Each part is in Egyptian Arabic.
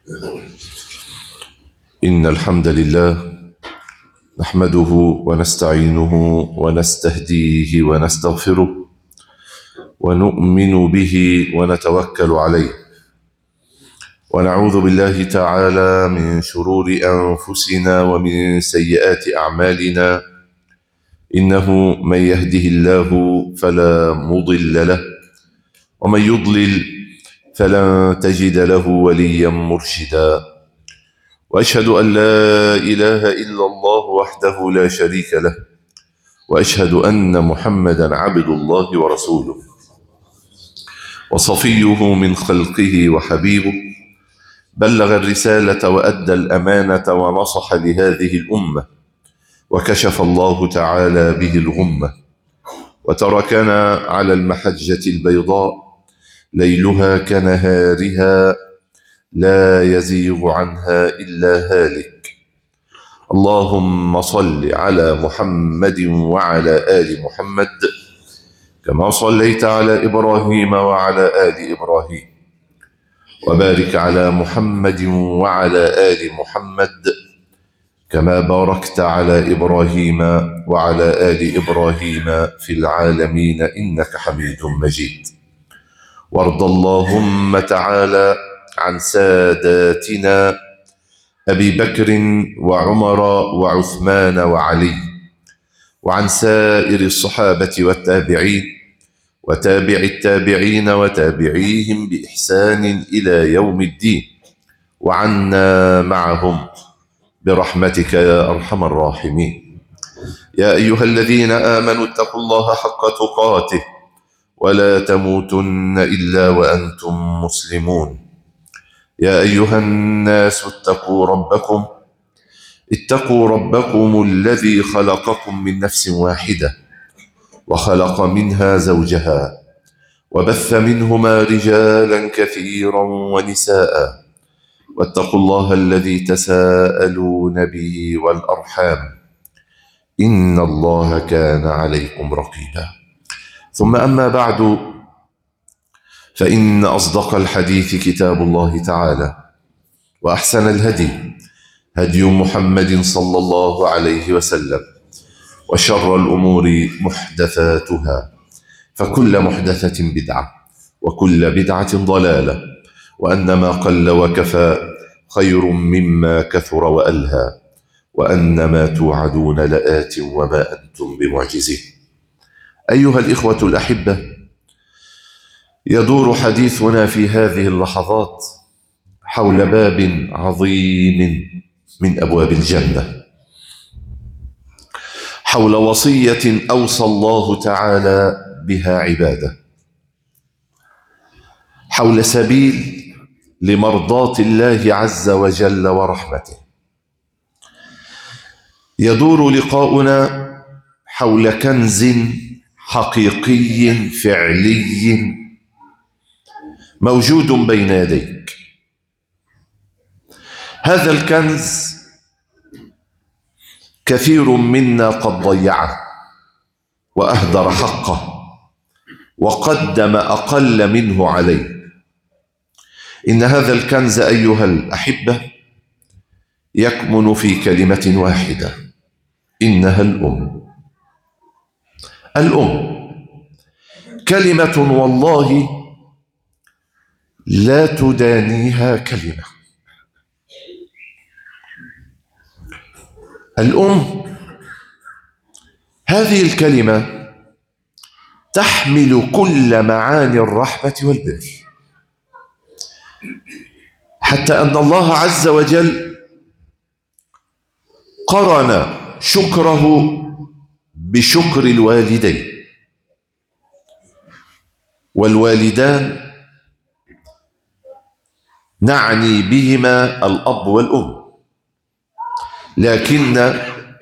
إن الحمد لله نحمده ونستعينه ونستهديه ونستغفره ونؤمن به ونتوكل عليه ونعوذ بالله تعالى من شرور أنفسنا ومن سيئات أعمالنا إنه من يهده الله فلا مضل له ومن يضلل فلن تجد له وليا مرشدا واشهد ان لا اله الا الله وحده لا شريك له واشهد ان محمدا عبد الله ورسوله وصفيه من خلقه وحبيبه بلغ الرساله وادى الامانه ونصح لهذه الامه وكشف الله تعالى به الغمه وتركنا على المحجه البيضاء ليلها كنهارها لا يزيغ عنها الا هالك اللهم صل على محمد وعلى ال محمد كما صليت على ابراهيم وعلى ال ابراهيم وبارك على محمد وعلى ال محمد كما باركت على ابراهيم وعلى ال ابراهيم في العالمين انك حميد مجيد وارض اللهم تعالى عن ساداتنا ابي بكر وعمر وعثمان وعلي وعن سائر الصحابه والتابعين وتابع التابعين وتابعيهم باحسان الى يوم الدين وعنا معهم برحمتك يا ارحم الراحمين يا ايها الذين امنوا اتقوا الله حق تقاته ولا تموتن الا وانتم مسلمون يا ايها الناس اتقوا ربكم اتقوا ربكم الذي خلقكم من نفس واحده وخلق منها زوجها وبث منهما رجالا كثيرا ونساء واتقوا الله الذي تساءلون به والارحام ان الله كان عليكم رقيبا ثم اما بعد فان اصدق الحديث كتاب الله تعالى واحسن الهدي هدي محمد صلى الله عليه وسلم وشر الامور محدثاتها فكل محدثه بدعه وكل بدعه ضلاله وان ما قل وكفى خير مما كثر والهى وان ما توعدون لات وما انتم بمعجزين ايها الاخوه الاحبه يدور حديثنا في هذه اللحظات حول باب عظيم من ابواب الجنه حول وصيه اوصى الله تعالى بها عباده حول سبيل لمرضاه الله عز وجل ورحمته يدور لقاؤنا حول كنز حقيقي فعلي موجود بين يديك هذا الكنز كثير منا قد ضيعه واهدر حقه وقدم اقل منه عليه ان هذا الكنز ايها الاحبه يكمن في كلمه واحده انها الام الام كلمه والله لا تدانيها كلمه الام هذه الكلمه تحمل كل معاني الرحمه والبر حتى ان الله عز وجل قرن شكره بشكر الوالدين والوالدان نعني بهما الاب والام لكن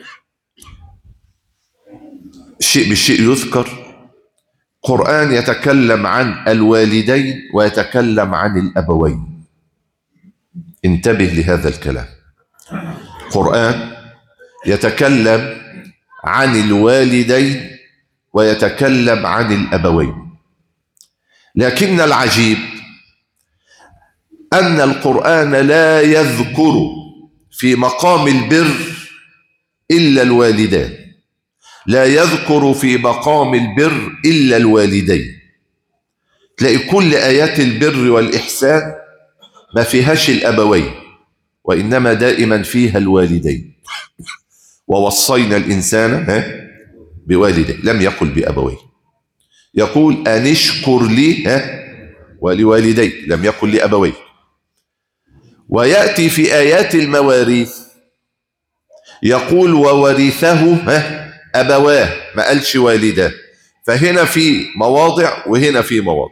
الشيء بالشيء يذكر قرآن يتكلم عن الوالدين ويتكلم عن الأبوين انتبه لهذا الكلام قرآن يتكلم عن الوالدين ويتكلم عن الأبوين لكن العجيب أن القرآن لا يذكر في مقام البر إلا الوالدان لا يذكر في مقام البر إلا الوالدين تلاقي كل آيات البر والإحسان ما فيهاش الأبوين وإنما دائما فيها الوالدين ووصينا الإنسان ها بوالديه لم يقل بأبويه يقول أن اشكر لي ها ولوالديك لم يقل لأبويه ويأتي في آيات المواريث يقول وورثه ها أبواه ما قالش والداه فهنا في مواضع وهنا في مواضع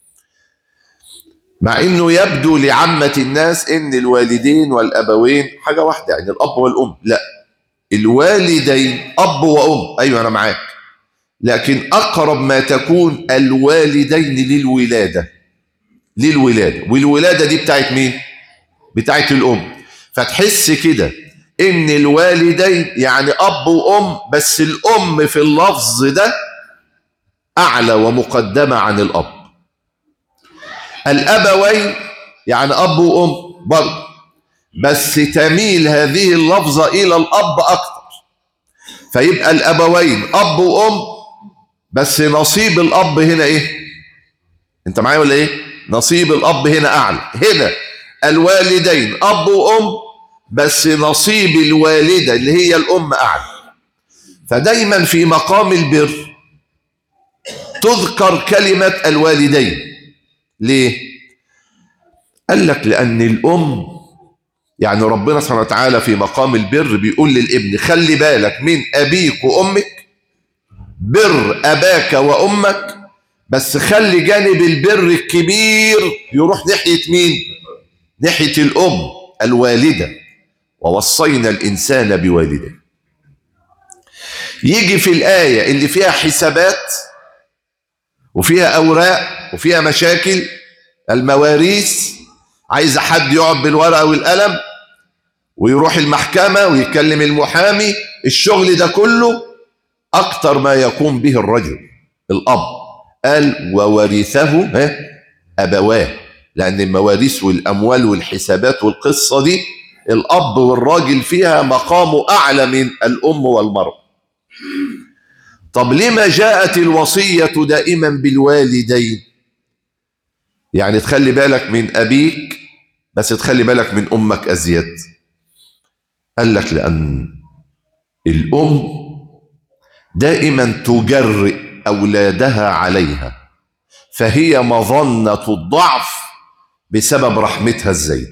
مع انه يبدو لعامة الناس ان الوالدين والابوين حاجة واحدة يعني الاب والام لا الوالدين اب وام ايوه انا معاك لكن اقرب ما تكون الوالدين للولادة للولادة والولادة دي بتاعت مين بتاعت الام فتحس كده ان الوالدين يعني اب وام بس الام في اللفظ ده اعلى ومقدمة عن الاب الابوين يعني اب وام برضه بس تميل هذه اللفظة الى الاب اكتر فيبقى الابوين اب وام بس نصيب الاب هنا ايه انت معايا ولا ايه نصيب الاب هنا اعلى هنا الوالدين اب وام بس نصيب الوالدة اللي هي الام اعلى فدايما في مقام البر تذكر كلمة الوالدين ليه قال لك لأن الأم يعني ربنا سبحانه وتعالى في مقام البر بيقول للابن خلي بالك من أبيك وأمك بر أباك وأمك بس خلي جانب البر الكبير يروح ناحية مين ناحية الأم الوالدة ووصينا الإنسان بوالده يجي في الآية اللي فيها حسابات وفيها أوراق وفيها مشاكل المواريث عايز حد يقعد بالورقة والقلم ويروح المحكمة ويكلم المحامي الشغل ده كله أكتر ما يقوم به الرجل الأب قال وورثه ها أبواه لأن المواريث والأموال والحسابات والقصة دي الأب والراجل فيها مقامه أعلى من الأم والمرأة طب لما جاءت الوصية دائما بالوالدين يعني تخلي بالك من أبيك بس تخلي بالك من أمك أزيد قال لك لأن الأم دائما تجرئ أولادها عليها فهي مظنة الضعف بسبب رحمتها الزايد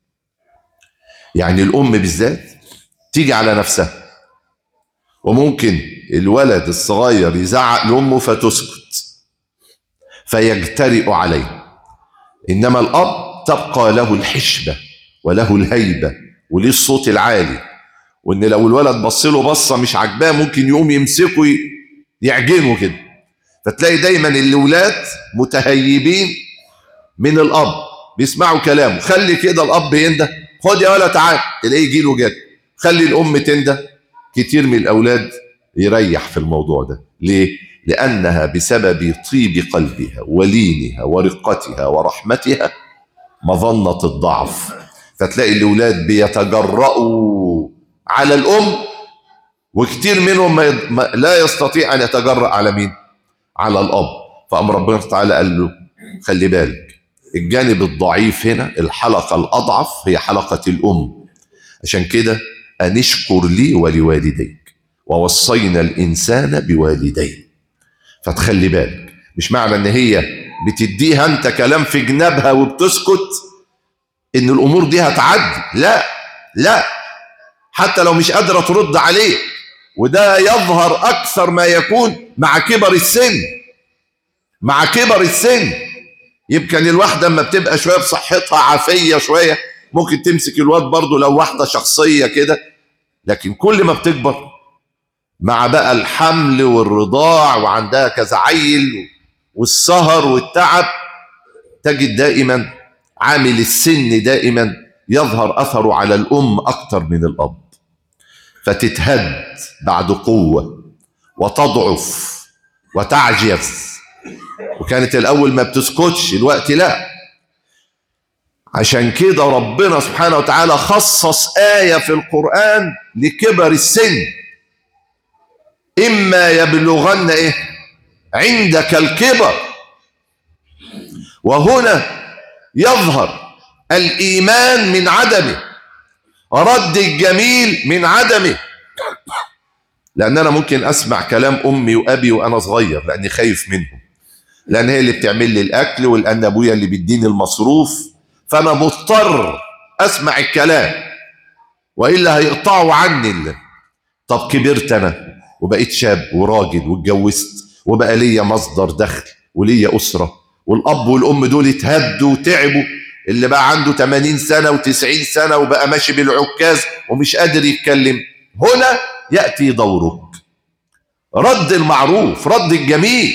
يعني الأم بالذات تيجي على نفسها وممكن الولد الصغير يزعق لأمه فتسكت فيجترئ عليه إنما الأب تبقى له الحشبة وله الهيبة وليه الصوت العالي وإن لو الولد بص له بصة مش عاجباه ممكن يقوم يمسكه يعجنه كده فتلاقي دايما الأولاد متهيبين من الأب بيسمعوا كلامه خلي كده الأب ينده خد يا ولد تعال تلاقيه يجي له جد خلي الأم تنده كتير من الأولاد يريح في الموضوع ده ليه؟ لأنها بسبب طيب قلبها ولينها ورقتها ورحمتها مظنة الضعف فتلاقي الأولاد بيتجرأوا على الأم وكتير منهم ما يد... ما لا يستطيع أن يتجرأ على مين؟ على الأب فأمر ربنا تعالى قال له خلي بالك الجانب الضعيف هنا الحلقة الأضعف هي حلقة الأم عشان كده أن اشكر لي ولوالديك ووصينا الإنسان بوالديه فتخلي بالك مش معنى ان هي بتديها انت كلام في جنابها وبتسكت ان الامور دي هتعدي لا لا حتى لو مش قادرة ترد عليه وده يظهر اكثر ما يكون مع كبر السن مع كبر السن يمكن الواحدة اما بتبقى شوية بصحتها عافية شوية ممكن تمسك الواد برضه لو واحدة شخصية كده لكن كل ما بتكبر مع بقى الحمل والرضاع وعندها كذا عيل والسهر والتعب تجد دائما عامل السن دائما يظهر أثره على الأم أكتر من الأب فتتهد بعد قوة وتضعف وتعجز وكانت الأول ما بتسكتش الوقت لا عشان كده ربنا سبحانه وتعالى خصص آية في القرآن لكبر السن إما يبلغن إيه عندك الكبر وهنا يظهر الإيمان من عدمه رد الجميل من عدمه لأن أنا ممكن أسمع كلام أمي وأبي وأنا صغير لأني خايف منهم لأن هي اللي بتعمل لي الأكل ولأن أبويا اللي بيديني المصروف فأنا مضطر أسمع الكلام وإلا هيقطعوا عني اللي. طب كبرت أنا وبقيت شاب وراجل واتجوزت وبقى ليا مصدر دخل وليا أسرة والأب والأم دول اتهدوا وتعبوا اللي بقى عنده 80 سنة و90 سنة وبقى ماشي بالعكاز ومش قادر يتكلم هنا يأتي دورك رد المعروف رد الجميل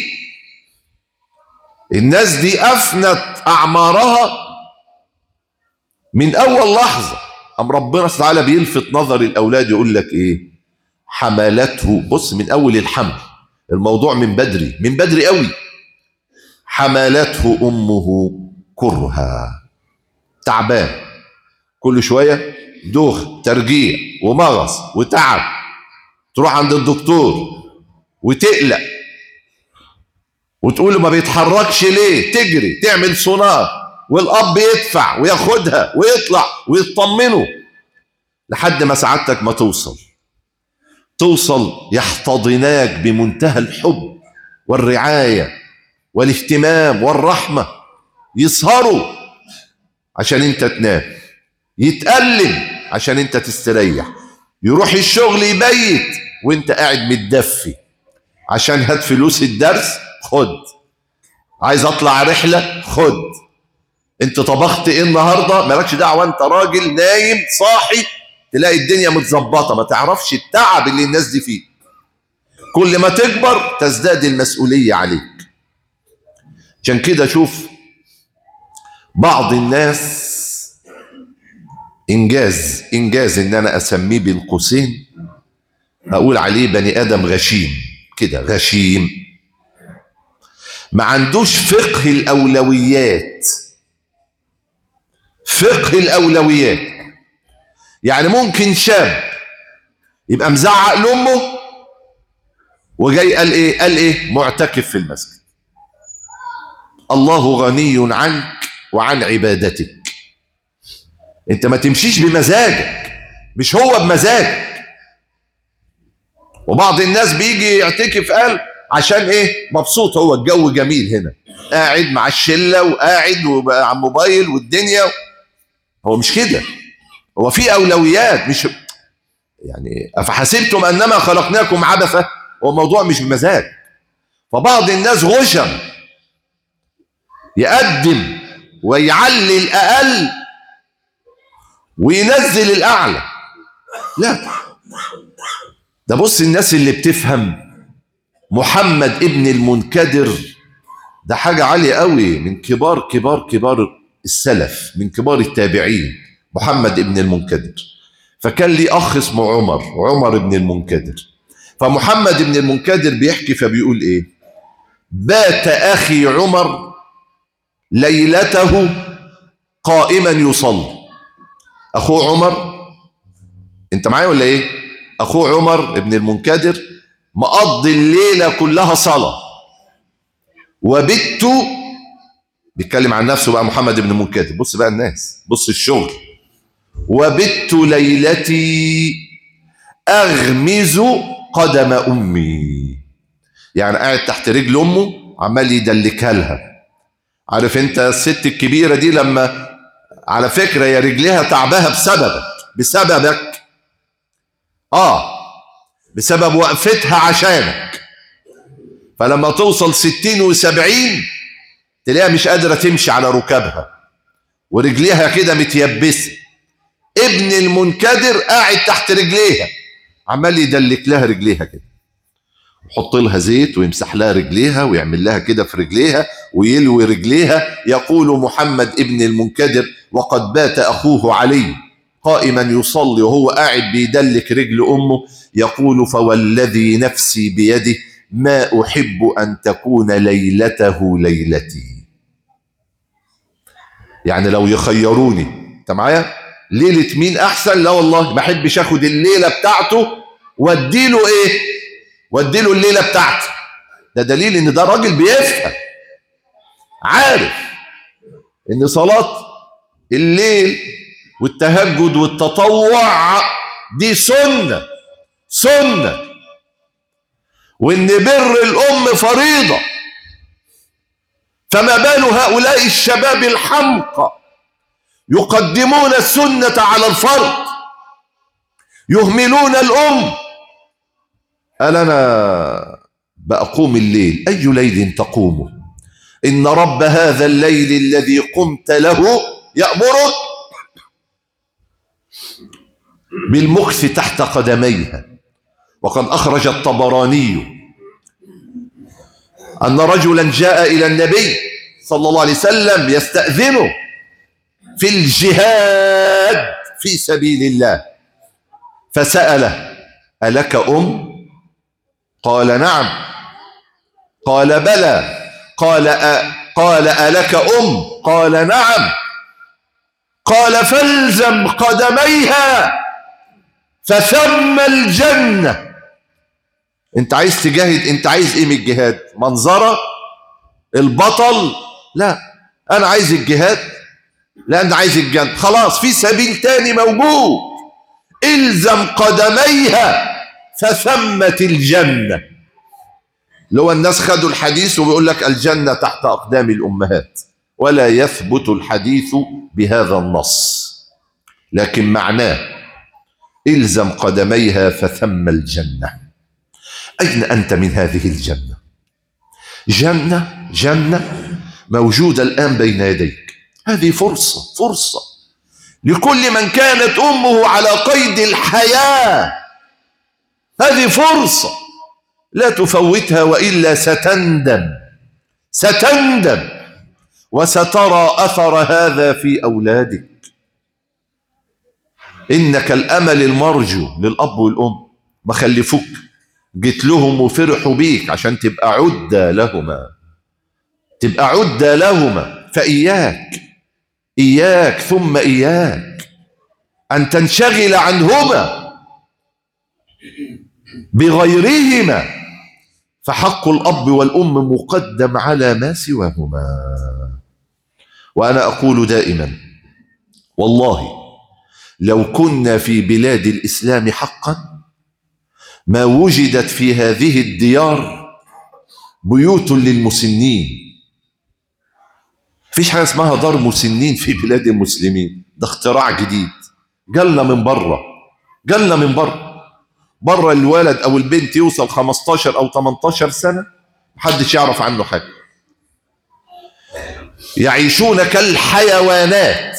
الناس دي أفنت أعمارها من أول لحظة أم ربنا تعالى بيلفت نظر الأولاد يقول لك إيه حملته بص من أول الحمل الموضوع من بدري من بدري قوي حملته أمه كرها تعبان كل شوية دوخ ترجيع ومغص وتعب تروح عند الدكتور وتقلق وتقول له ما بيتحركش ليه تجري تعمل سونار والاب يدفع وياخدها ويطلع ويطمنه لحد ما سعادتك ما توصل توصل يحتضناك بمنتهى الحب والرعايه والاهتمام والرحمه يسهروا عشان انت تنام يتألم عشان انت تستريح يروح الشغل يبيت وانت قاعد متدفي عشان هات فلوس الدرس خد عايز اطلع رحله خد انت طبخت ايه النهارده مالكش دعوه انت راجل نايم صاحي تلاقي الدنيا متظبطه ما تعرفش التعب اللي الناس دي فيه كل ما تكبر تزداد المسؤوليه عليك عشان كده شوف بعض الناس انجاز انجاز ان انا اسميه بين قوسين هقول عليه بني ادم غشيم كده غشيم ما عندوش فقه الاولويات فقه الاولويات يعني ممكن شاب يبقى مزعق لامه وجاي قال ايه قال ايه معتكف في المسجد الله غني عنك وعن عبادتك انت ما تمشيش بمزاجك مش هو بمزاجك وبعض الناس بيجي يعتكف قال عشان ايه مبسوط هو الجو جميل هنا قاعد مع الشله وقاعد وبقى على الموبايل والدنيا هو مش كده هو في اولويات مش يعني افحسبتم انما خلقناكم عبثا هو الموضوع مش بمزاج فبعض الناس غشم يقدم ويعلي الاقل وينزل الاعلى لا ده بص الناس اللي بتفهم محمد ابن المنكدر ده حاجة عالية قوي من كبار كبار كبار السلف من كبار التابعين محمد ابن المنكدر فكان لي أخ اسمه عمر عمر ابن المنكدر فمحمد ابن المنكدر بيحكي فبيقول إيه بات أخي عمر ليلته قائما يصلي أخوه عمر أنت معايا ولا إيه أخوه عمر ابن المنكدر مقضي الليلة كلها صلاة وبت بيتكلم عن نفسه بقى محمد بن منكدر بص بقى الناس بص الشغل وبت ليلتي أغمز قدم أمي يعني قاعد تحت رجل أمه عمال يدلكها لها عارف انت الست الكبيرة دي لما على فكرة يا رجليها تعبها بسببك بسببك اه بسبب وقفتها عشانك فلما توصل ستين وسبعين تلاقيها مش قادرة تمشي على ركابها ورجليها كده متيبسة ابن المنكدر قاعد تحت رجليها عمال يدلك لها رجليها كده يحط لها زيت ويمسح لها رجليها ويعمل لها كده في رجليها ويلوي رجليها يقول محمد ابن المنكدر وقد بات أخوه علي قائما يصلي وهو قاعد بيدلك رجل أمه يقول فوالذي نفسي بيده ما أحب أن تكون ليلته ليلتي يعني لو يخيروني انت معايا ليلة مين احسن لا والله ما احبش اخد الليلة بتاعته واديله ايه واديله الليلة بتاعتي ده دليل ان ده راجل بيفهم عارف ان صلاة الليل والتهجد والتطوع دي سنة سنة وان بر الام فريضة فما بال هؤلاء الشباب الحمقى يقدمون السنة على الفرض يهملون الأم قال أنا بأقوم الليل أي ليل تقوم إن رب هذا الليل الذي قمت له يأمرك بالمكث تحت قدميها وقد أخرج الطبراني أن رجلا جاء إلى النبي صلى الله عليه وسلم يستأذنه في الجهاد في سبيل الله فسأله ألك أم قال نعم قال بلى قال أ... قال ألك أم قال نعم قال فالزم قدميها فثم الجنة انت عايز تجاهد انت عايز ايه من الجهاد منظرة البطل لا انا عايز الجهاد لا انا عايز الجنة خلاص في سبيل تاني موجود الزم قدميها فثمت الجنة لو الناس خدوا الحديث وبيقول لك الجنة تحت أقدام الأمهات ولا يثبت الحديث بهذا النص لكن معناه الزم قدميها فثم الجنة أين أنت من هذه الجنة جنة جنة موجودة الآن بين يديك هذه فرصة فرصة لكل من كانت أمه على قيد الحياة هذه فرصة لا تفوتها وإلا ستندم ستندم وسترى أثر هذا في أولادك إنك الأمل المرجو للأب والأم ما خلفوك جيت لهم وفرحوا بيك عشان تبقى عدة لهما تبقى عدة لهما فإياك إياك ثم إياك أن تنشغل عنهما بغيرهما فحق الأب والأم مقدم على ما سواهما وأنا أقول دائما والله لو كنا في بلاد الإسلام حقا ما وجدت في هذه الديار بيوت للمسنين فيش حاجة اسمها دار مسنين في بلاد المسلمين ده اختراع جديد جالنا من بره جالنا من بره بره الولد او البنت يوصل 15 او 18 سنة محدش يعرف عنه حاجة يعيشون كالحيوانات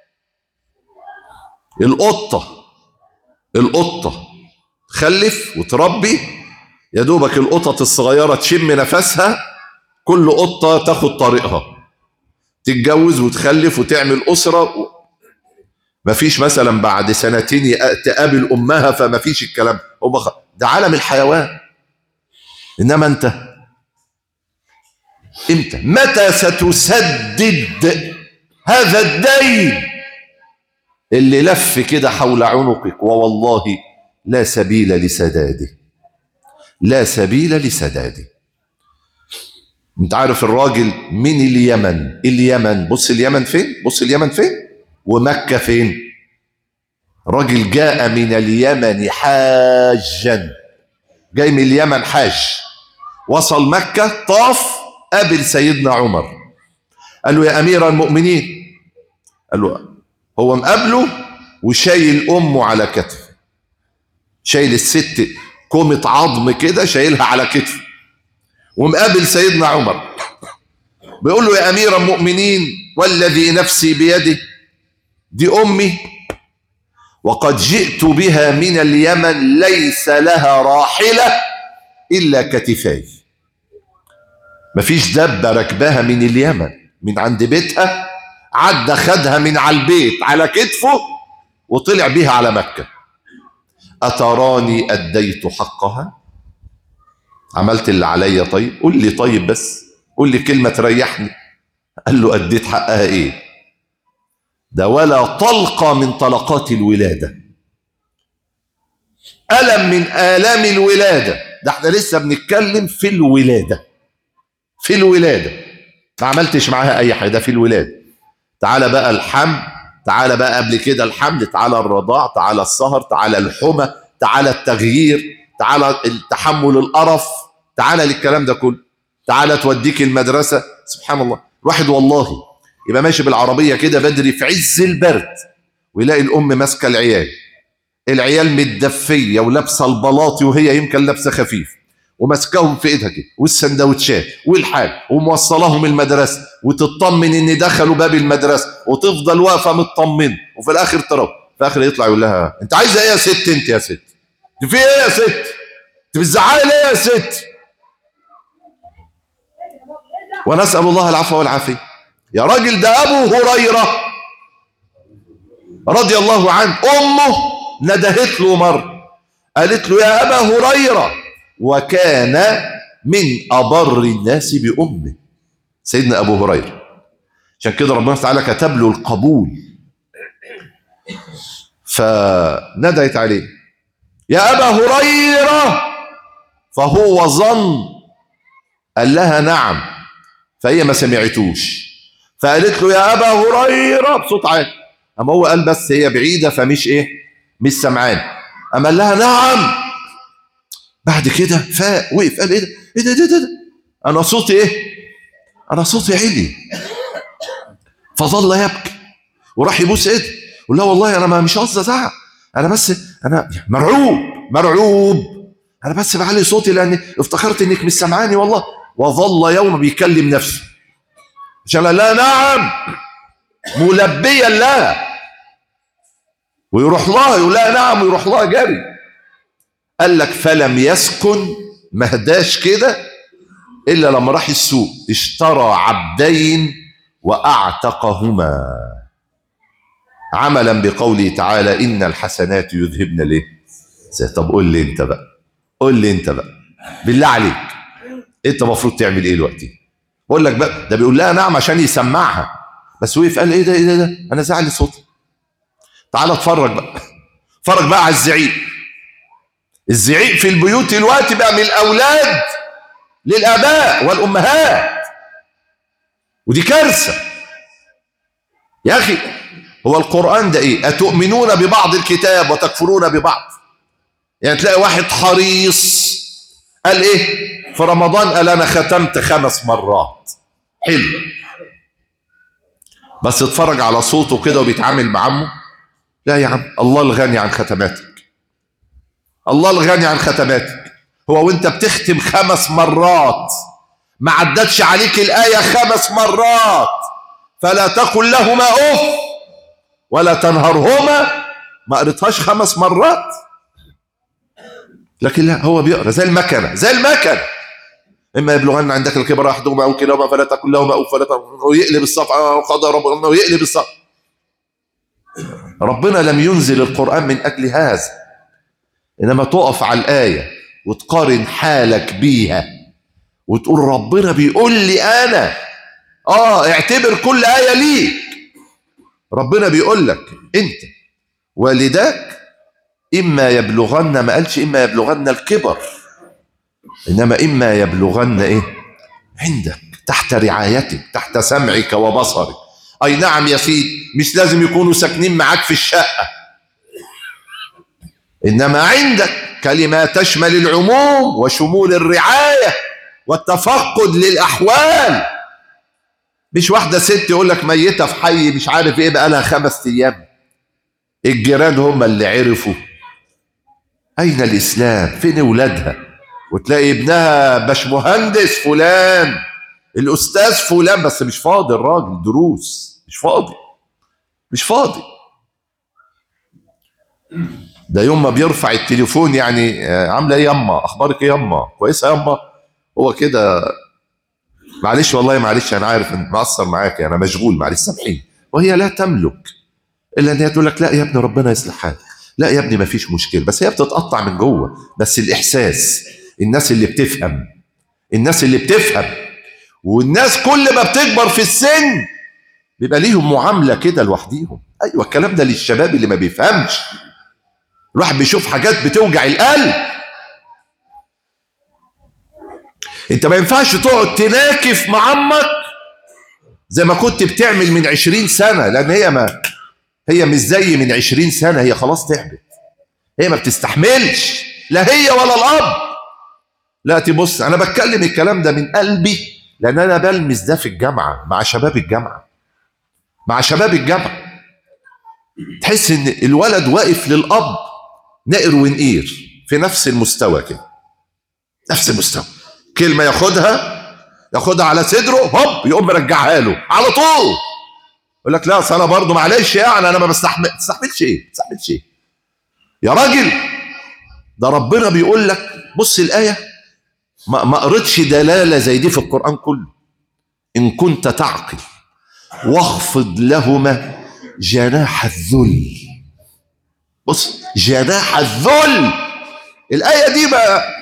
القطة القطة تخلف وتربي يا دوبك القطط الصغيرة تشم نفسها كل قطة تاخد طريقها تتجوز وتخلف وتعمل أسرة مفيش مثلا بعد سنتين تقابل أمها فمفيش الكلام هم خ... ده عالم الحيوان إنما أنت إمتى متى ستسدد هذا الدين اللي لف كده حول عنقك ووالله لا سبيل لسداده لا سبيل لسداده انت عارف الراجل من اليمن اليمن بص اليمن فين بص اليمن فين ومكة فين راجل جاء من اليمن حاجا جاي من اليمن حاج وصل مكة طاف قابل سيدنا عمر قال له يا أمير المؤمنين قال له هو مقابله وشايل أمه على كتفه شايل الست كومة عظم كده شايلها على كتفه ومقابل سيدنا عمر بيقول له يا أمير المؤمنين والذي نفسي بيده دي أمي وقد جئت بها من اليمن ليس لها راحلة إلا كتفاي مفيش دبة ركبها من اليمن من عند بيتها عدى خدها من على البيت على كتفه وطلع بيها على مكة أتراني أديت حقها عملت اللي عليا طيب قول لي طيب بس قول لي كلمة تريحني قال له أديت حقها إيه ده ولا طلقة من طلقات الولادة ألم من آلام الولادة ده احنا لسه بنتكلم في الولادة في الولادة ما عملتش معاها أي حاجة ده في الولادة تعالى بقى الحمل تعالى بقى قبل كده الحمل تعالى الرضاع تعالى السهر تعالى الحمى تعالى التغيير تعالى تحمل القرف تعالى للكلام ده كله تعالى توديك المدرسة سبحان الله الواحد والله يبقى ماشي بالعربية كده بدري في عز البرد ويلاقي الأم ماسكة العيال العيال متدفية ولابسة البلاطي وهي يمكن لابسة خفيف وماسكاهم في ايدها كده والسندوتشات والحال وموصلاهم المدرسة وتطمن ان دخلوا باب المدرسة وتفضل واقفة مطمنة وفي الاخر تروح في الاخر يطلع يقول لها انت عايزة ايه يا ست انت يا ست انت في ايه يا ست انت بتزعقي ليه يا ست ونسأل الله العفو والعافية يا راجل ده أبو هريرة رضي الله عنه أمه ندهت له مرة قالت له يا أبا هريرة وكان من أبر الناس بأمه سيدنا أبو هريرة عشان كده ربنا تعالى كتب له القبول فندهت عليه يا أبا هريرة فهو ظن قال لها نعم فهي ما سمعتوش فقالت له يا ابا هريره بصوت عالي اما هو قال بس هي بعيده فمش ايه مش سمعان اما قال لها نعم بعد كده فاق وقف قال ايه ده ايه ده ده, ده انا صوتي ايه انا صوتي عالي فظل يبكي وراح يبوس ايده يقول لا والله انا ما مش قصدي ازعق انا بس انا مرعوب مرعوب انا بس بعلي صوتي لاني افتكرت انك مش سامعاني والله وظل يوم بيكلم نفسه عشان لا نعم ملبيا لها ويروح لها يقول لها نعم ويروح لها جري قال لك فلم يسكن ما هداش كده الا لما راح السوق اشترى عبدين واعتقهما عملا بقوله تعالى ان الحسنات يذهبن ليه طب قول لي انت بقى قول لي انت بقى بالله عليك انت المفروض تعمل ايه دلوقتي بقول لك بقى ده بيقول لها نعم عشان يسمعها بس وقف قال ايه ده ايه ده, ده؟ انا زعل صوتي تعال اتفرج بقى اتفرج بقى على الزعيق الزعيق في البيوت دلوقتي بقى من الاولاد للاباء والامهات ودي كارثه يا اخي هو القران ده ايه اتؤمنون ببعض الكتاب وتكفرون ببعض يعني تلاقي واحد حريص قال ايه في رمضان قال انا ختمت خمس مرات حلو بس اتفرج على صوته كده وبيتعامل مع عمه لا يا عم الله الغني عن ختماتك الله الغني عن ختماتك هو وانت بتختم خمس مرات ما عدتش عليك الآية خمس مرات فلا تقل لهما أف ولا تنهرهما ما قريتهاش خمس مرات لكن لا هو بيقرا زي المكنه زي المكنه اما يبلغن عندك الكبر احدهما او كلاهما فلا تقل لهما او فلا ويقلب الصف قضى ربنا ويقلب الصف ربنا لم ينزل القران من اجل هذا انما تقف على الايه وتقارن حالك بيها وتقول ربنا بيقول لي انا اه اعتبر كل ايه ليك ربنا بيقول لك انت والداك اما يبلغن ما قالش اما يبلغن الكبر انما اما يبلغن ايه عندك تحت رعايتك تحت سمعك وبصرك اي نعم يا سيدي مش لازم يكونوا ساكنين معاك في الشقه انما عندك كلمه تشمل العموم وشمول الرعايه والتفقد للاحوال مش واحده ست يقول لك ميته في حي مش عارف ايه بقى لها خمس ايام الجيران هم اللي عرفوا اين الاسلام فين اولادها وتلاقي ابنها باشمهندس فلان الاستاذ فلان بس مش فاضي الراجل دروس مش فاضي مش فاضي ده يوم ما بيرفع التليفون يعني عامله ايه يما اخبارك ايه يما كويسه يما هو كده معلش والله معلش انا عارف ان مقصر معاك انا مشغول معلش سامحيني وهي لا تملك الا ان هي تقول لك لا يا ابني ربنا يصلح حالك لا يا ابني ما فيش مشكله بس هي بتتقطع من جوه بس الاحساس الناس اللي بتفهم الناس اللي بتفهم والناس كل ما بتكبر في السن بيبقى ليهم معامله كده لوحديهم ايوه الكلام ده للشباب اللي ما بيفهمش الواحد بيشوف حاجات بتوجع القلب انت ما ينفعش تقعد تناكف مع عمك زي ما كنت بتعمل من عشرين سنة لأن هي ما هي مش زي من عشرين سنة هي خلاص تعبت هي ما بتستحملش لا هي ولا الأب لا تبص أنا بتكلم الكلام ده من قلبي لأن أنا بلمس ده في الجامعة مع شباب الجامعة مع شباب الجامعة تحس إن الولد واقف للأب نقر ونقير في نفس المستوى كده نفس المستوى كلمة ياخدها ياخدها على صدره هوب يقوم مرجعها له على طول يقول لك لا اصل انا برضه معلش يعني انا ما بستحمل تستحملش ايه؟ تستحملش ايه؟ يا راجل ده ربنا بيقول لك بص الايه ما ما قريتش دلاله زي دي في القران كله ان كنت تعقل واخفض لهما جناح الذل بص جناح الذل الايه دي بقى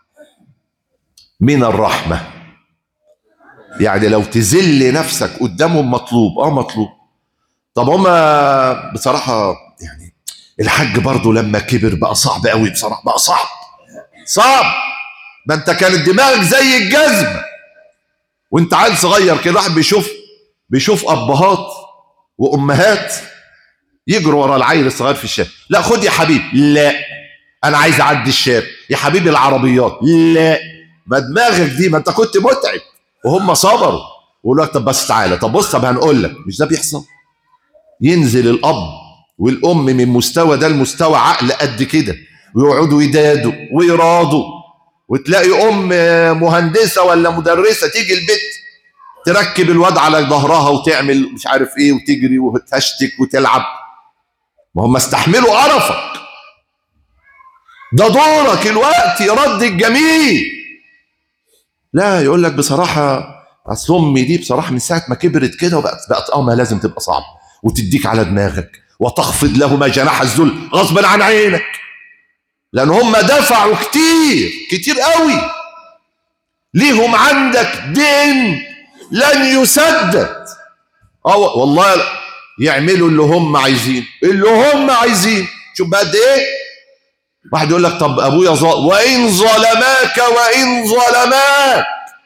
من الرحمه يعني لو تذل نفسك قدامهم مطلوب اه مطلوب طب هما بصراحه يعني الحاج برضه لما كبر بقى صعب قوي بصراحه بقى صعب صعب ما انت كانت دماغك زي الجزمه وانت عيل صغير كده واحد بيشوف بيشوف ابهات وامهات يجروا ورا العيل الصغير في الشارع لا خد يا حبيبي لا انا عايز اعدي الشارع يا حبيبي العربيات لا ما دماغك دي ما انت كنت متعب وهم صبروا ويقولوا لك طب بس تعالى طب بص طب هنقول لك مش ده بيحصل ينزل الاب والام من مستوى ده لمستوى عقل قد كده ويقعدوا يدادوا ويرادوا وتلاقي ام مهندسه ولا مدرسه تيجي البيت تركب الواد على ظهرها وتعمل مش عارف ايه وتجري وتشتك وتلعب ما هم استحملوا قرفك ده دورك الوقت رد الجميل لا يقول لك بصراحه اصل امي دي بصراحه من ساعه ما كبرت كده وبقت بقت اه ما لازم تبقى صعبه وتديك على دماغك وتخفض لهما جناح الذل غصبا عن عينك لان هم دفعوا كتير كتير قوي ليهم عندك دين لن يسدد اه والله يعملوا اللي هم عايزين اللي هم عايزين شوف بقى قد ايه واحد يقول لك طب ابويا ظالم وان ظلماك وان ظلماك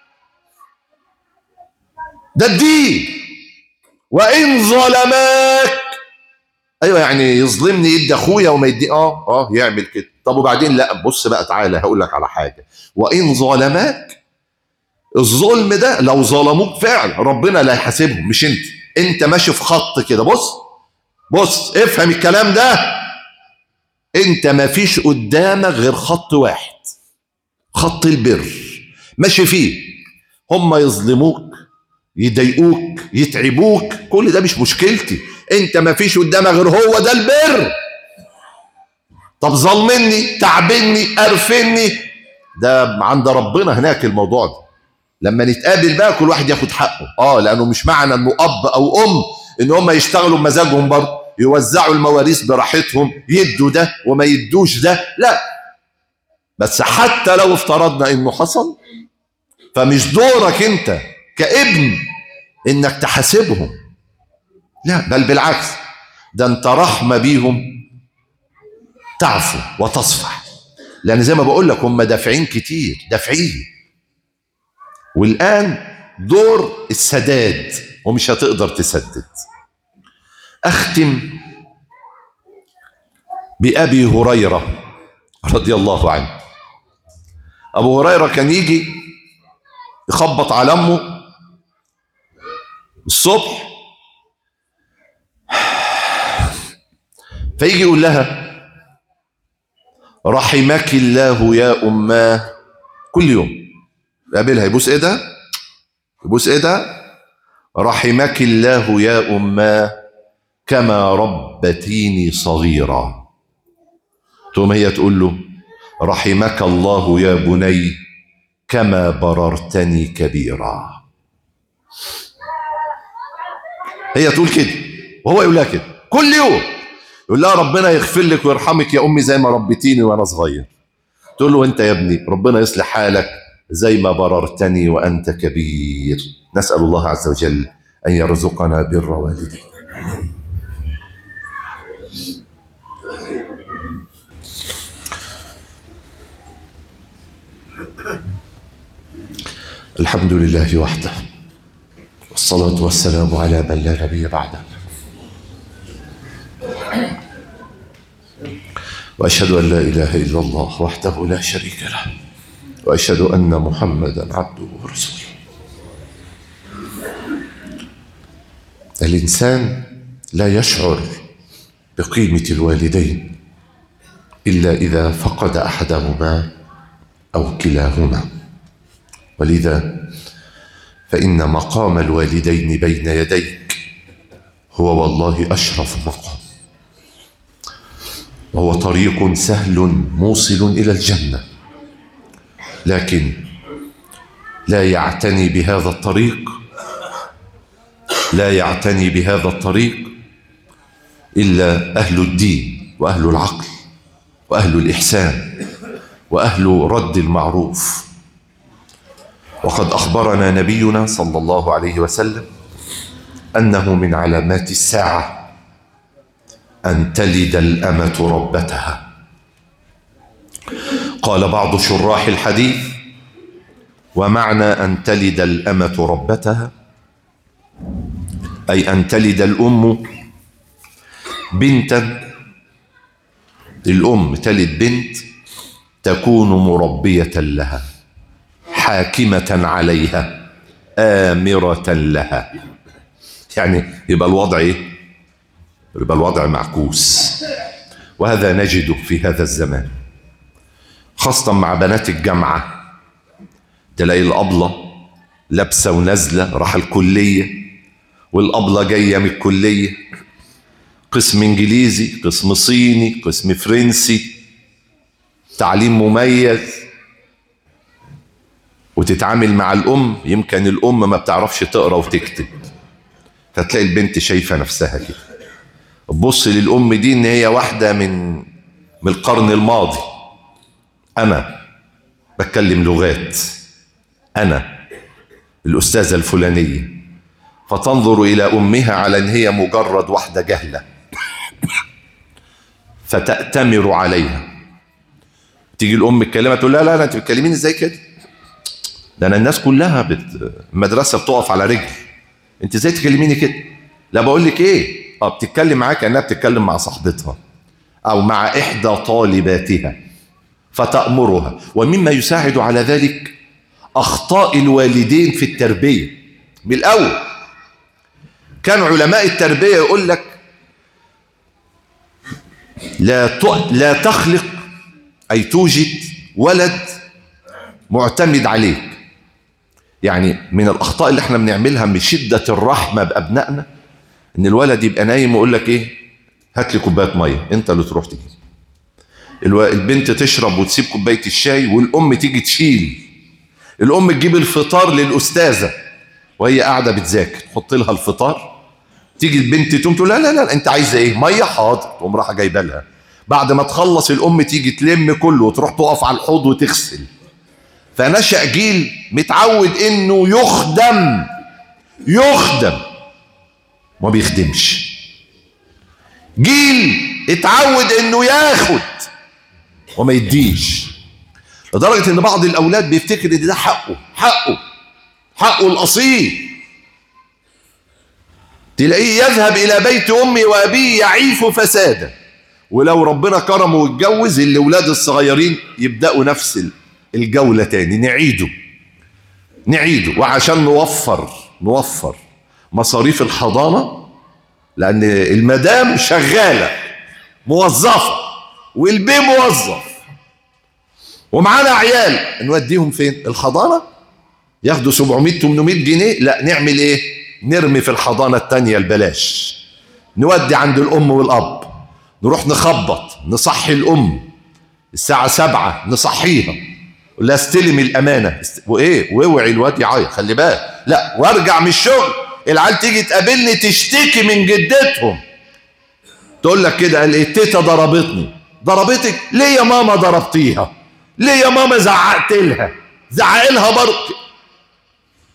ده الدين وان ظلماك ايوه يعني يظلمني يدي اخويا وما يدي اه اه يعمل كده طب وبعدين لا بص بقى تعالى هقول لك على حاجه وان ظلماك الظلم ده لو ظلموك فعلا ربنا لا يحاسبهم مش انت انت ماشي في خط كده بص بص افهم الكلام ده انت ما فيش قدامك غير خط واحد خط البر ماشي فيه هم يظلموك يضايقوك يتعبوك كل ده مش مشكلتي انت ما فيش قدامك غير هو ده البر طب ظلمني تعبني قرفني ده عند ربنا هناك الموضوع ده لما نتقابل بقى كل واحد ياخد حقه اه لانه مش معنى انه اب او ام ان هم يشتغلوا بمزاجهم برضه يوزعوا المواريث براحتهم يدوا ده وما يدوش ده لا بس حتى لو افترضنا انه حصل فمش دورك انت كابن انك تحاسبهم لا بل بالعكس ده انت رحمه بيهم تعفو وتصفح لان زي ما بقول لك هم دافعين كتير دافعين والان دور السداد ومش هتقدر تسدد اختم بابي هريره رضي الله عنه ابو هريره كان يجي يخبط على امه الصبح فيجي يقول لها رحمك الله يا اماه كل يوم يقابلها يبوس ايه ده يبوس ايه ده رحمك الله يا اماه كما ربتيني صغيرا ثم هي تقول له رحمك الله يا بني كما بررتني كبيرا هي تقول كده وهو يقول لها كده كل يوم يقول لها ربنا يغفر لك ويرحمك يا امي زي ما ربيتيني وانا صغير تقول له انت يا ابني ربنا يصلح حالك زي ما بررتني وانت كبير نسال الله عز وجل ان يرزقنا بر والدينا الحمد لله وحده والصلاة والسلام على من لا نبي بعده وأشهد أن لا إله إلا الله وحده لا شريك له وأشهد أن محمدا عبده ورسوله الإنسان لا يشعر بقيمة الوالدين إلا إذا فقد أحدهما أو كلاهما ولذا فإن مقام الوالدين بين يديك هو والله أشرف مقام وهو طريق سهل موصل إلى الجنة لكن لا يعتني بهذا الطريق لا يعتني بهذا الطريق إلا أهل الدين وأهل العقل وأهل الإحسان وأهل رد المعروف وقد أخبرنا نبينا صلى الله عليه وسلم أنه من علامات الساعة أن تلد الأمة ربتها قال بعض شراح الحديث ومعنى أن تلد الأمة ربتها أي أن تلد الأم بنتا الأم تلد بنت تكون مربية لها حاكمة عليها آمرة لها يعني يبقى الوضع ايه يبقى الوضع معكوس وهذا نجده في هذا الزمان خاصة مع بنات الجامعة تلاقي الأبلة لابسة ونازلة راح الكلية والأبلة جاية من الكلية قسم إنجليزي قسم صيني قسم فرنسي تعليم مميز وتتعامل مع الأم يمكن الأم ما بتعرفش تقرأ وتكتب فتلاقي البنت شايفة نفسها كده تبص للأم دي إن هي واحدة من من القرن الماضي أنا بتكلم لغات أنا الأستاذة الفلانية فتنظر إلى أمها على أن هي مجرد واحدة جهلة فتأتمر عليها تيجي الأم الكلمة تقول لا لا لا أنت بتكلميني إزاي كده ده أنا الناس كلها بت... المدرسة بتقف على رجل أنت إزاي تكلميني كده لا بقول لك إيه اه بتتكلم معاك كأنها بتتكلم مع صاحبتها أو مع إحدى طالباتها فتأمرها ومما يساعد على ذلك أخطاء الوالدين في التربية من الأول كان علماء التربية يقول لك لا لا تخلق أي توجد ولد معتمد عليك يعني من الأخطاء اللي احنا بنعملها من شدة الرحمة بأبنائنا إن الولد يبقى نايم ويقول لك إيه هات لي كوباية مية أنت اللي تروح تجيب البنت تشرب وتسيب كوباية الشاي والأم تيجي تشيل الأم تجيب الفطار للأستاذة وهي قاعدة بتذاكر تحط لها الفطار تيجي البنت تقوم تقول لا لا لا أنت عايزة إيه مية حاضر تقوم رايحة جايبة لها بعد ما تخلص الأم تيجي تلم كله وتروح تقف على الحوض وتغسل فنشأ جيل متعود إنه يخدم يخدم ما بيخدمش جيل اتعود إنه ياخد وما يديش لدرجة ان بعض الاولاد بيفتكر ان ده حقه حقه حقه الاصيل تلاقيه يذهب الى بيت امي وابيه يعيف فسادا ولو ربنا كرمه واتجوز الاولاد الصغيرين يبداوا نفس الجولة تاني نعيده نعيده وعشان نوفر نوفر مصاريف الحضانة لان المدام شغالة موظفة والبي موظف ومعانا عيال نوديهم فين الحضانه ياخدوا 700 800 جنيه لا نعمل ايه نرمي في الحضانه التانية البلاش نودي عند الام والاب نروح نخبط نصحي الام الساعه سبعة نصحيها لا استلم الامانه وايه واوعي الواد يعيط خلي بالك لا وارجع من الشغل العيال تيجي تقابلني تشتكي من جدتهم تقول لك كده قال ايه تيتا ضربتني ضربتك ليه يا ماما ضربتيها ليه يا ماما زعقت لها زعق لها برضه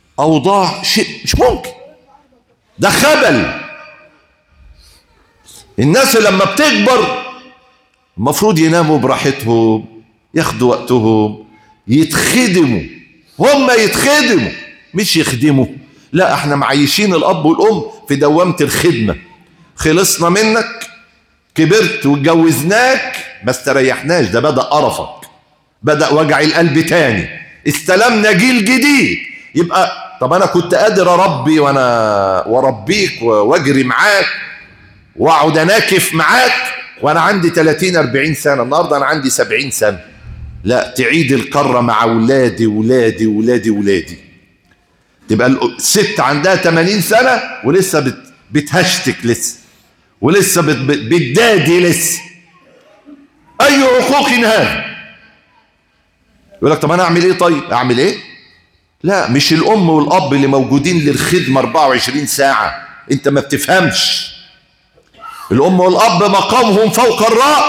اوضاع شيء مش ممكن ده خبل الناس لما بتكبر المفروض يناموا براحتهم ياخدوا وقتهم يتخدموا هم يتخدموا مش يخدموا لا احنا معيشين الاب والام في دوامة الخدمة خلصنا منك كبرت واتجوزناك ما استريحناش ده بدأ قرفك بدأ وجع القلب تاني استلمنا جيل جديد يبقى طب انا كنت قادر اربي وانا واربيك واجري معاك واقعد اناكف معاك وانا عندي 30 40 سنه النهارده انا عندي 70 سنه لا تعيد الكره مع ولادي ولادي ولادي ولادي تبقى الست عندها 80 سنه ولسه بت بتهشتك لسه ولسه بت بتدادي لسه اي حقوق هذا يقول لك طب انا اعمل ايه طيب اعمل ايه لا مش الام والاب اللي موجودين للخدمه 24 ساعه انت ما بتفهمش الام والاب مقامهم فوق الراس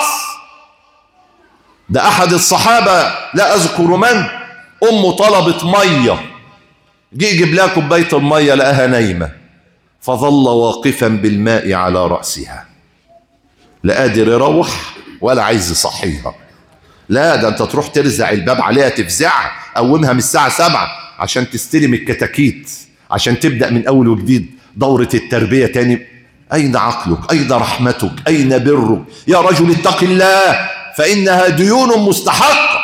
ده احد الصحابه لا اذكر من امه طلبت ميه جه يجيب لها كوبايه الميه لقاها نايمه فظل واقفا بالماء على راسها لا قادر يروح ولا عايز يصحيها لا ده انت تروح ترزع الباب عليها تفزعها قومها من الساعه سبعة عشان تستلم الكتاكيت عشان تبدا من اول وجديد دوره التربيه تاني اين عقلك اين رحمتك اين برك يا رجل اتق الله فانها ديون مستحقه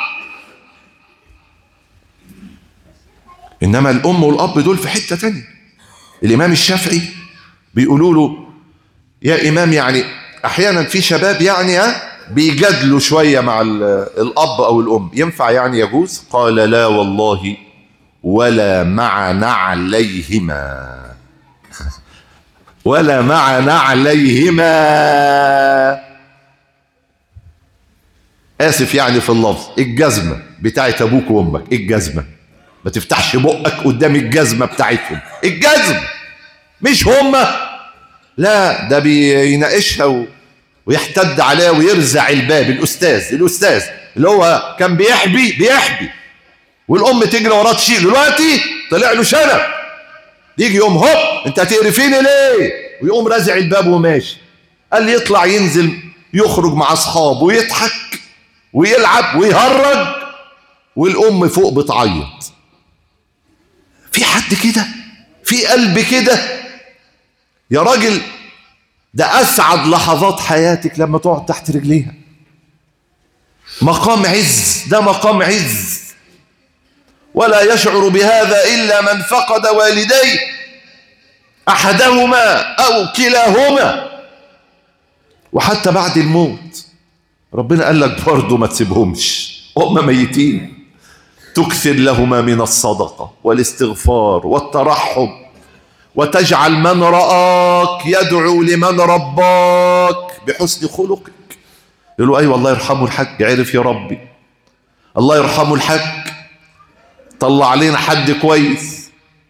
انما الام والاب دول في حته تانية الامام الشافعي بيقولوا له يا امام يعني احيانا في شباب يعني ها بيجادلوا شويه مع الاب او الام ينفع يعني يجوز قال لا والله ولا مع نعليهما ولا مع نعليهما اسف يعني في اللفظ الجزمه بتاعت ابوك وامك الجزمه ما تفتحش بقك قدام الجزمه بتاعتهم الجزمه مش هما لا ده بيناقشها و... ويحتد عليها ويرزع الباب الاستاذ الاستاذ اللي هو كان بيحبي بيحبي والام تجري وراه تشيل دلوقتي طلع له شنب يجي يوم هوب انت هتقرفيني ليه ويقوم رازع الباب وماشي قال لي يطلع ينزل يخرج مع اصحابه ويضحك ويلعب ويهرج والام فوق بتعيط في حد كده في قلب كده يا راجل ده اسعد لحظات حياتك لما تقعد تحت رجليها مقام عز ده مقام عز ولا يشعر بهذا الا من فقد والديه احدهما او كلاهما وحتى بعد الموت ربنا قال لك برضه ما تسيبهمش هم ميتين تكثر لهما من الصدقه والاستغفار والترحم وتجعل من رآك يدعو لمن رباك بحسن خلقك يقول له أيوة الله يرحمه الحاج عرف يا ربي الله يرحمه الحاج طلع علينا حد كويس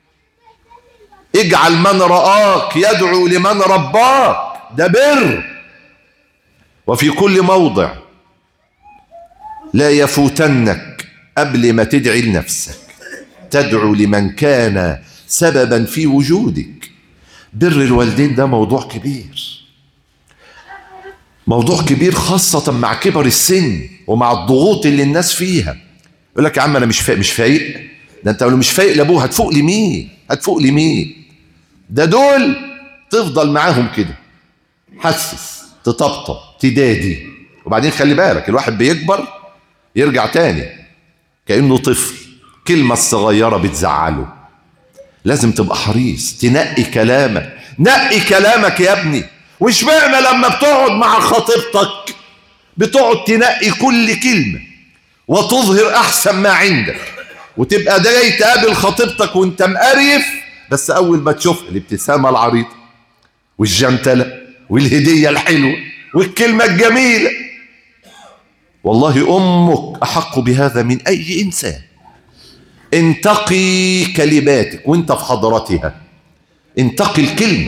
اجعل من رآك يدعو لمن رباك ده بر وفي كل موضع لا يفوتنك قبل ما تدعي لنفسك تدعو لمن كان سببا في وجودك بر الوالدين ده موضوع كبير موضوع كبير خاصة مع كبر السن ومع الضغوط اللي الناس فيها يقول لك يا عم انا مش فايق مش فايق ده انت لو مش فايق لابوه هتفوق لمين هتفوق لمين ده دول تفضل معاهم كده حسس تطبطب تدادي وبعدين خلي بالك الواحد بيكبر يرجع تاني كأنه طفل كلمة الصغيرة بتزعله لازم تبقى حريص تنقي كلامك نقي كلامك يا ابني واشمعنى لما بتقعد مع خطيبتك بتقعد تنقي كل كلمة وتظهر أحسن ما عندك وتبقى ده جاي تقابل خطيبتك وانت مقريف بس أول ما تشوفها الابتسامة العريضة والجنتلة والهدية الحلوة والكلمة الجميلة والله أمك أحق بهذا من أي إنسان انتقي كلماتك وانت في حضرتها انتقي الكلمة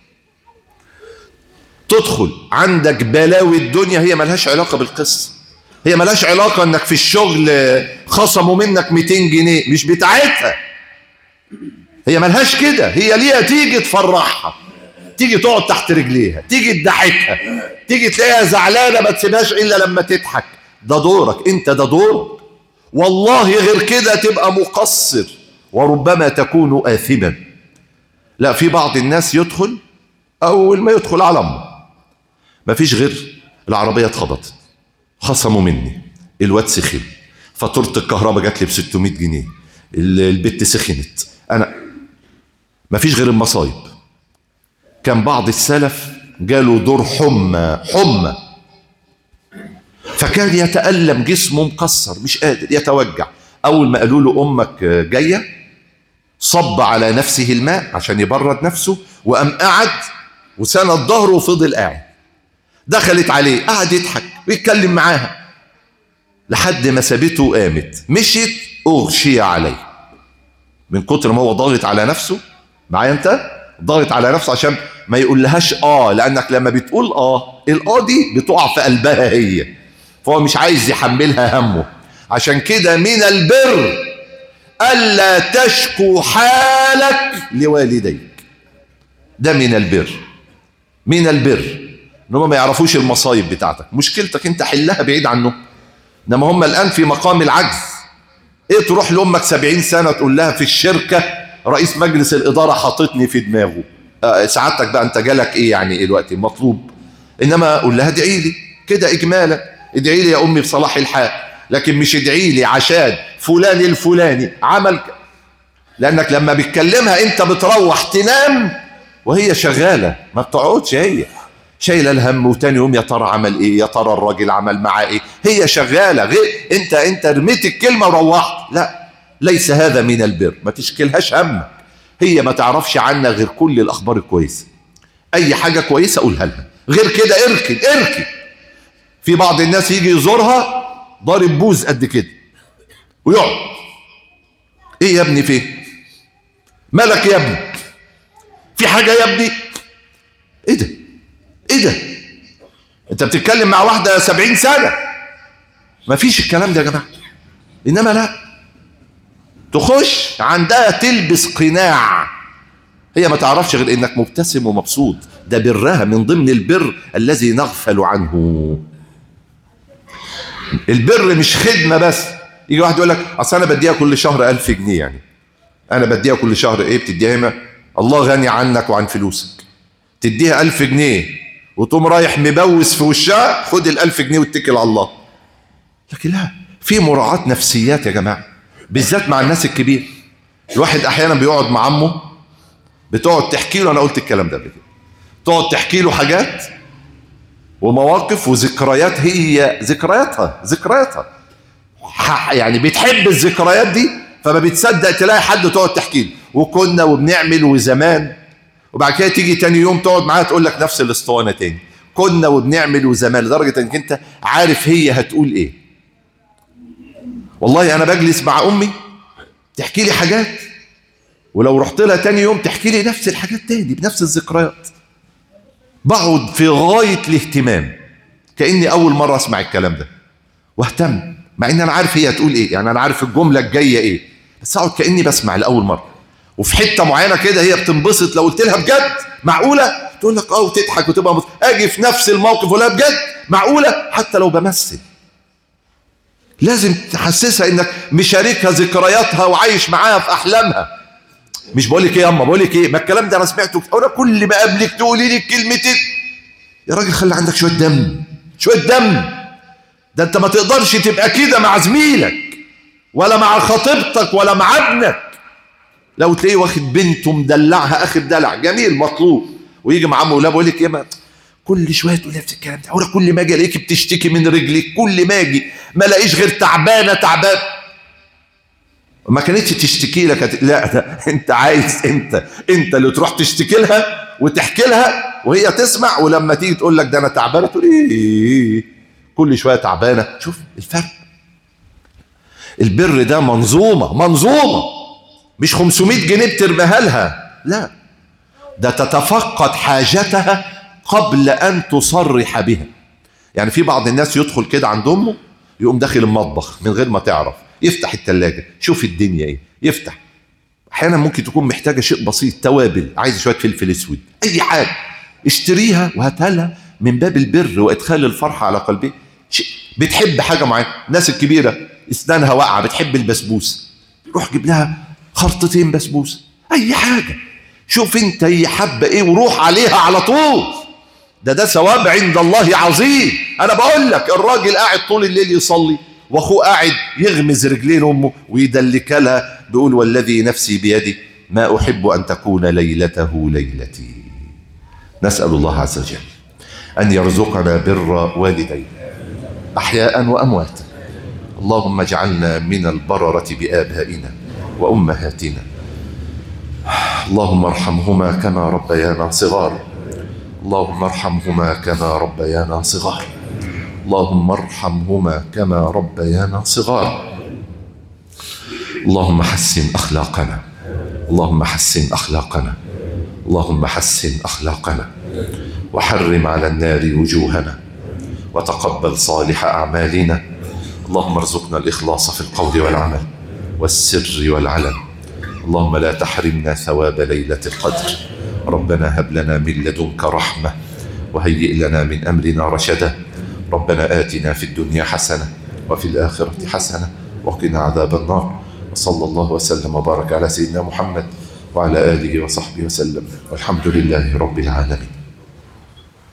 تدخل عندك بلاوي الدنيا هي ملهاش علاقة بالقصة هي ملهاش علاقة انك في الشغل خصموا منك 200 جنيه مش بتاعتها هي ملهاش كده هي ليها تيجي تفرحها تيجي تقعد تحت رجليها تيجي تضحكها تيجي تلاقيها زعلانه ما تسيبهاش الا لما تضحك ده دورك انت ده دورك والله غير كده تبقى مقصر وربما تكون آثما لا في بعض الناس يدخل أول ما يدخل على أمه مفيش غير العربية اتخبطت خصموا مني الواد سخن فاتورة الكهرباء جات لي ب 600 جنيه ال- البت سخنت أنا مفيش غير المصايب كان بعض السلف جاله دور حمى حمى فكان يتألم جسمه مكسر مش قادر يتوجع أول ما قالوا له أمك جاية صب على نفسه الماء عشان يبرد نفسه وقام قعد وسند ظهره وفضل قاعد دخلت عليه قعد يضحك ويتكلم معاها لحد ما سابته وقامت مشيت أغشي عليه من كتر ما هو ضاغط على نفسه معايا انت ضاغط على نفسه عشان ما يقولهاش اه لانك لما بتقول اه الاه دي بتقع في قلبها هي فهو مش عايز يحملها همه عشان كده من البر الا تشكو حالك لوالديك ده من البر من البر ان هم ما يعرفوش المصايب بتاعتك مشكلتك انت حلها بعيد عنه انما هم الان في مقام العجز ايه تروح لامك سبعين سنة تقول لها في الشركة رئيس مجلس الادارة حاططني في دماغه آه، سعادتك بقى انت جالك ايه يعني ايه دلوقتي مطلوب انما اقول لها ادعي لي كده اجمالا ادعي لي يا امي بصلاح الحال لكن مش ادعي لي عشان فلان الفلاني عمل ك... لانك لما بتكلمها انت بتروح تنام وهي شغالة ما بتقعدش هي شايله الهم وتاني يوم يا ترى عمل ايه يا ترى الراجل عمل معاه ايه هي شغاله غير انت انت رميت الكلمه وروحت لا ليس هذا من البر ما تشكلهاش همك هي ما تعرفش عنا غير كل الاخبار الكويسه اي حاجه كويسه قولها لها غير كده اركن اركن في بعض الناس يجي يزورها ضارب بوز قد كده ويقعد ايه يا ابني فين مالك يا ابني في حاجه يا ابني ايه ده ايه ده انت بتتكلم مع واحده سبعين سنه مفيش الكلام ده يا جماعه انما لا تخش عندها تلبس قناع هي ما تعرفش غير انك مبتسم ومبسوط ده برها من ضمن البر الذي نغفل عنه البر مش خدمه بس يجي واحد يقول لك اصل انا بديها كل شهر ألف جنيه يعني انا بديها كل شهر ايه بتديها ما الله غني عنك وعن فلوسك تديها ألف جنيه وتقوم رايح مبوس في وشها خد الألف جنيه واتكل على الله لكن لا في مراعاة نفسيات يا جماعة بالذات مع الناس الكبير الواحد أحيانا بيقعد مع عمه بتقعد تحكي له أنا قلت الكلام ده قبل كده تقعد تحكي له حاجات ومواقف وذكريات هي ذكرياتها ذكرياتها ح- يعني بتحب الذكريات دي فما بتصدق تلاقي حد تقعد تحكي له وكنا وبنعمل وزمان وبعد كده تيجي تاني يوم تقعد معاها تقول لك نفس الاسطوانه تاني كنا وبنعمل وزمان لدرجه انك انت عارف هي هتقول ايه والله انا بجلس مع امي تحكي لي حاجات ولو رحت لها تاني يوم تحكي لي نفس الحاجات تاني بنفس الذكريات بقعد في غايه الاهتمام كاني اول مره اسمع الكلام ده واهتم مع ان انا عارف هي هتقول ايه يعني انا عارف الجمله الجايه ايه بس اقعد كاني بسمع لاول مره وفي حته معينه كده هي بتنبسط لو قلت لها بجد معقوله تقول لك اه وتضحك وتبقى مبسوط. اجي في نفس الموقف اقول لها بجد معقوله حتى لو بمثل لازم تحسسها انك مشاركها ذكرياتها وعايش معاها في احلامها مش بقول لك ايه يا اما بقول لك ايه ما الكلام ده انا سمعته كتير. انا كل ما اقابلك تقولي لي الكلمتين يا راجل خلي عندك شويه دم شويه دم ده انت ما تقدرش تبقى كده مع زميلك ولا مع خطيبتك ولا مع ابنك لو تلاقيه واخد بنته مدلعها اخر دلع جميل مطلوب ويجي مع عمه ولا بقول لك ايه ما كل شويه تقول نفس الكلام ده ولا كل ما اجي الاقيك بتشتكي من رجليك كل ما اجي ما الاقيش غير تعبانه تعبان ما كانتش تشتكي لك هت... لا ده انت عايز انت انت اللي تروح تشتكي لها وتحكي لها وهي تسمع ولما تيجي تقول لك ده انا تعبانه تقول ايه كل شويه تعبانه شوف الفرق البر ده منظومه منظومه مش 500 جنيه بترميها لها لا ده تتفقد حاجتها قبل ان تصرح بها يعني في بعض الناس يدخل كده عند امه يقوم داخل المطبخ من غير ما تعرف يفتح التلاجة شوف الدنيا ايه يفتح احيانا ممكن تكون محتاجه شيء بسيط توابل عايز شويه فلفل اسود اي حاجه اشتريها وهاتها لها من باب البر وادخال الفرحه على قلبها بتحب حاجه معينه الناس الكبيره اسنانها واقعه بتحب البسبوس روح جيب لها خرطتين بسبوس اي حاجه شوف انت هي حابه ايه وروح عليها على طول ده ده ثواب عند الله عظيم انا بقول لك الراجل قاعد طول الليل يصلي واخوه قاعد يغمز رجلين امه ويدلك لها بيقول والذي نفسي بيدي ما احب ان تكون ليلته ليلتي نسال الله عز وجل ان يرزقنا بر والدينا احياء وامواتا اللهم اجعلنا من البرره بابائنا وامهاتنا اللهم ارحمهما كما ربيانا صغارا اللهم ارحمهما كما ربيانا صغارا اللهم ارحمهما كما ربيانا صغارا اللهم حسن اخلاقنا اللهم حسن اخلاقنا اللهم حسن اخلاقنا وحرم على النار وجوهنا وتقبل صالح اعمالنا اللهم ارزقنا الاخلاص في القول والعمل والسر والعلن اللهم لا تحرمنا ثواب ليله القدر ربنا هب لنا من لدنك رحمه وهيئ لنا من امرنا رشدا ربنا آتنا في الدنيا حسنة وفي الآخرة حسنة وقنا عذاب النار وصلى الله وسلم وبارك على سيدنا محمد وعلى آله وصحبه وسلم والحمد لله رب العالمين